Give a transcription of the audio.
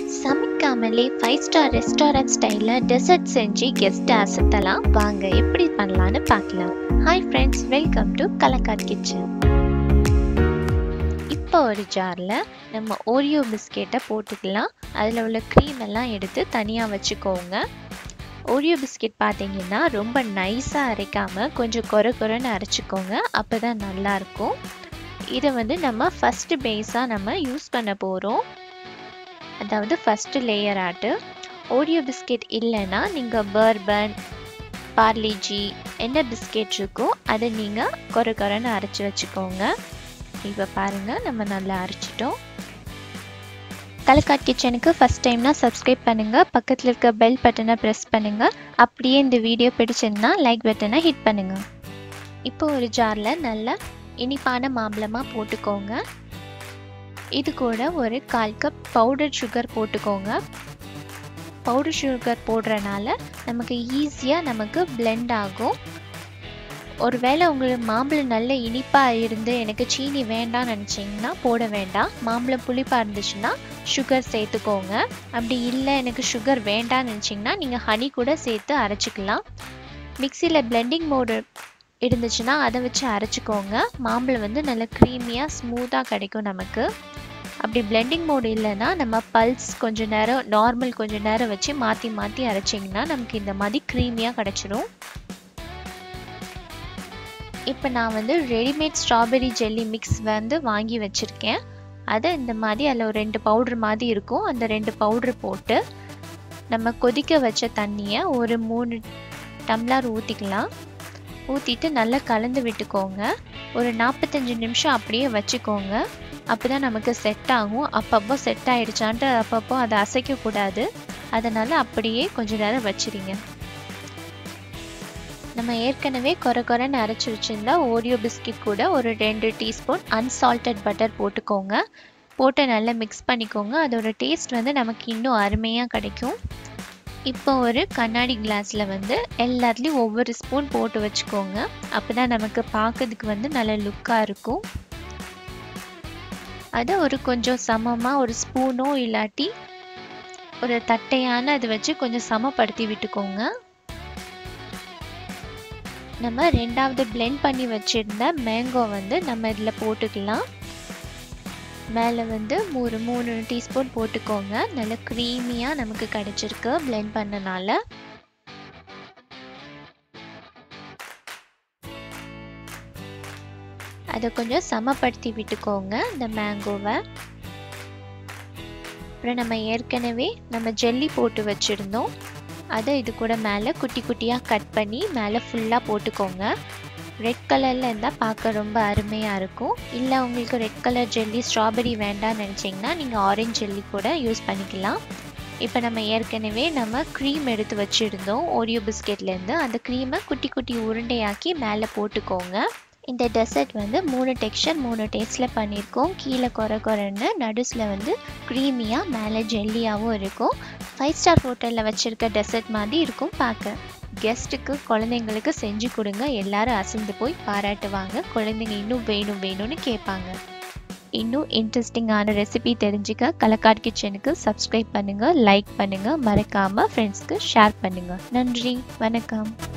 சமைக்காமலே five star restaurant ஸ்டைலில் dessert செஞ்சு guest அசத்தலாம் வாங்க எப்படி பண்ணலான்னு பார்க்கலாம் hi friends welcome to Kalakkad kitchen இப்போ ஒரு ஜாரில் நம்ம ஓரியோ பிஸ்கெட்டை போட்டுக்கலாம் அதில் உள்ள க்ரீம் எல்லாம் எடுத்து தனியாக வச்சுக்கோங்க ஓரியோ பிஸ்கெட் பார்த்தீங்கன்னா ரொம்ப நைஸாக அரைக்காமல் கொஞ்சம் கொர கொரன்னு அரைச்சிக்கோங்க அப்போ தான் நல்லாயிருக்கும் இதை வந்து நம்ம ஃபஸ்ட்டு பேஸாக நம்ம யூஸ் பண்ண போகிறோம் அதாவது first layer add Oreo biscuit இல்லைன்னா நீங்கள் பர்பன் பார்லிஜி என்ன பிஸ்கெட் இருக்கோ அதை நீங்கள் கொர கொரன்னு அரைச்சி வச்சுக்கோங்க இப்போ பாருங்கள் நம்ம நல்லா அரைச்சிட்டோம் கலக்காட் கிச்சனுக்கு ஃபஸ்ட் டைம்னா சப்ஸ்கிரைப் பண்ணுங்கள் பக்கத்தில் இருக்க பெல் பட்டனை ப்ரெஸ் பண்ணுங்கள் அப்படியே இந்த வீடியோ பிடிச்சிருந்தா லைக் பட்டனை ஹிட் பண்ணுங்கள் இப்போ ஒரு ஜாரில் நல்லா இனிப்பான மாம்பழமாக போட்டுக்கோங்க இது கூட ஒரு கால் கப் பவுடர் சுகர் போட்டுக்கோங்க பவுடர் சுகர் போடுறனால நமக்கு ஈஸியாக நமக்கு பிளெண்ட் ஆகும் ஒருவேளை உங்களுக்கு மாம்பழம் நல்ல இனிப்பாக இருந்து எனக்கு சீனி வேண்டாம்னு நினச்சிங்கன்னா போட வேண்டாம் மாம்பழம் புளிப்பாக இருந்துச்சுன்னா சுகர் சேர்த்துக்கோங்க அப்படி இல்லை எனக்கு சுகர் வேண்டாம்னு நினச்சிங்கன்னா நீங்கள் ஹனி கூட சேர்த்து அரைச்சிக்கலாம் மிக்சியில் பிளெண்டிங் மோடு இருந்துச்சுன்னா அதை வச்சு அரைச்சிக்கோங்க மாம்பழம் வந்து நல்ல க்ரீமியாக ஸ்மூத்தாக கிடைக்கும் நமக்கு அப்படி பிளெண்டிங் மோடு இல்லைன்னா நம்ம பல்ஸ் கொஞ்சம் நேரம் நார்மல் கொஞ்சம் நேரம் வச்சு மாற்றி மாற்றி அரைச்சிங்கன்னா நமக்கு இந்த மாதிரி க்ரீமியாக கிடச்சிரும் இப்போ நான் வந்து ரெடிமேட் ஸ்ட்ராபெரி ஜெல்லி மிக்ஸ் வந்து வாங்கி வச்சுருக்கேன் அதை இந்த மாதிரி அதில் ஒரு ரெண்டு பவுட்ரு மாதிரி இருக்கும் அந்த ரெண்டு பவுட்ரு போட்டு நம்ம கொதிக்க வச்ச தண்ணியை ஒரு மூணு டம்ளர் ஊற்றிக்கலாம் ஊற்றிட்டு நல்லா கலந்து விட்டுக்கோங்க ஒரு நாற்பத்தஞ்சு நிமிஷம் அப்படியே வச்சுக்கோங்க அப்போ தான் நமக்கு செட் ஆகும் அப்பப்போ செட் ஆகிடுச்சான்ட்டு அப்பப்போ அதை அசைக்கக்கூடாது அதனால் அப்படியே கொஞ்ச நேரம் வச்சுருங்க நம்ம ஏற்கனவே குறை குறைன்னு அரைச்சி வச்சுருந்தா ஓரியோ பிஸ்கட் கூட ஒரு ரெண்டு டீஸ்பூன் அன்சால்டட் பட்டர் போட்டுக்கோங்க போட்டு நல்லா மிக்ஸ் பண்ணிக்கோங்க அதோட டேஸ்ட் வந்து நமக்கு இன்னும் அருமையாக கிடைக்கும் இப்போ ஒரு கண்ணாடி கிளாஸில் வந்து எல்லாத்துலேயும் ஒவ்வொரு ஸ்பூன் போட்டு வச்சுக்கோங்க அப்போ தான் நமக்கு பார்க்கறதுக்கு வந்து நல்ல லுக்காக இருக்கும் அதை ஒரு கொஞ்சம் சமமாக ஒரு ஸ்பூனோ இல்லாட்டி ஒரு தட்டையான அது வச்சு கொஞ்சம் சமப்படுத்தி விட்டுக்கோங்க நம்ம ரெண்டாவது பிளெண்ட் பண்ணி வச்சுருந்த மேங்கோ வந்து நம்ம இதில் போட்டுக்கலாம் மேலே வந்து ஒரு மூணு டீஸ்பூன் போட்டுக்கோங்க நல்ல க்ரீமியாக நமக்கு கிடச்சிருக்கு பிளெண்ட் பண்ணனால அதை கொஞ்சம் சமப்படுத்தி விட்டுக்கோங்க இந்த மேங்கோவை அப்புறம் நம்ம ஏற்கனவே நம்ம ஜெல்லி போட்டு வச்சுருந்தோம் அதை இது கூட மேலே குட்டி குட்டியாக கட் பண்ணி மேலே ஃபுல்லாக போட்டுக்கோங்க ரெட் கலரில் இருந்தால் பார்க்க ரொம்ப அருமையாக இருக்கும் இல்லை உங்களுக்கு ரெட் கலர் ஜெல்லி ஸ்ட்ராபெரி வேண்டாம்னு நினச்சிங்கன்னா நீங்கள் ஆரஞ்ச் ஜெல்லி கூட யூஸ் பண்ணிக்கலாம் இப்போ நம்ம ஏற்கனவே நம்ம க்ரீம் எடுத்து வச்சுருந்தோம் ஓரியோ பிஸ்கெட்லேருந்து அந்த க்ரீமை குட்டி குட்டி உருண்டையாக்கி மேலே போட்டுக்கோங்க இந்த டெசர்ட் வந்து மூணு டெக்ஸ்சர் மூணு டேஸ்ட்டில் பண்ணியிருக்கோம் கீழே குறை குறைன்னு நடுஸில் வந்து க்ரீமியாக மேலே ஜெல்லியாகவும் இருக்கும் ஃபைவ் ஸ்டார் ஹோட்டலில் வச்சுருக்க டெசர்ட் மாதிரி இருக்கும் பார்க்க கெஸ்ட்டுக்கு குழந்தைங்களுக்கு செஞ்சு கொடுங்க எல்லாரும் அசந்து போய் பாராட்டுவாங்க குழந்தைங்க இன்னும் வேணும் வேணும்னு கேட்பாங்க இன்னும் இன்ட்ரெஸ்டிங்கான ரெசிபி தெரிஞ்சுக்க கலக்காட் கிச்சனுக்கு சப்ஸ்கிரைப் பண்ணுங்கள் லைக் பண்ணுங்கள் மறக்காமல் ஃப்ரெண்ட்ஸ்க்கு ஷேர் பண்ணுங்கள் நன்றி வணக்கம்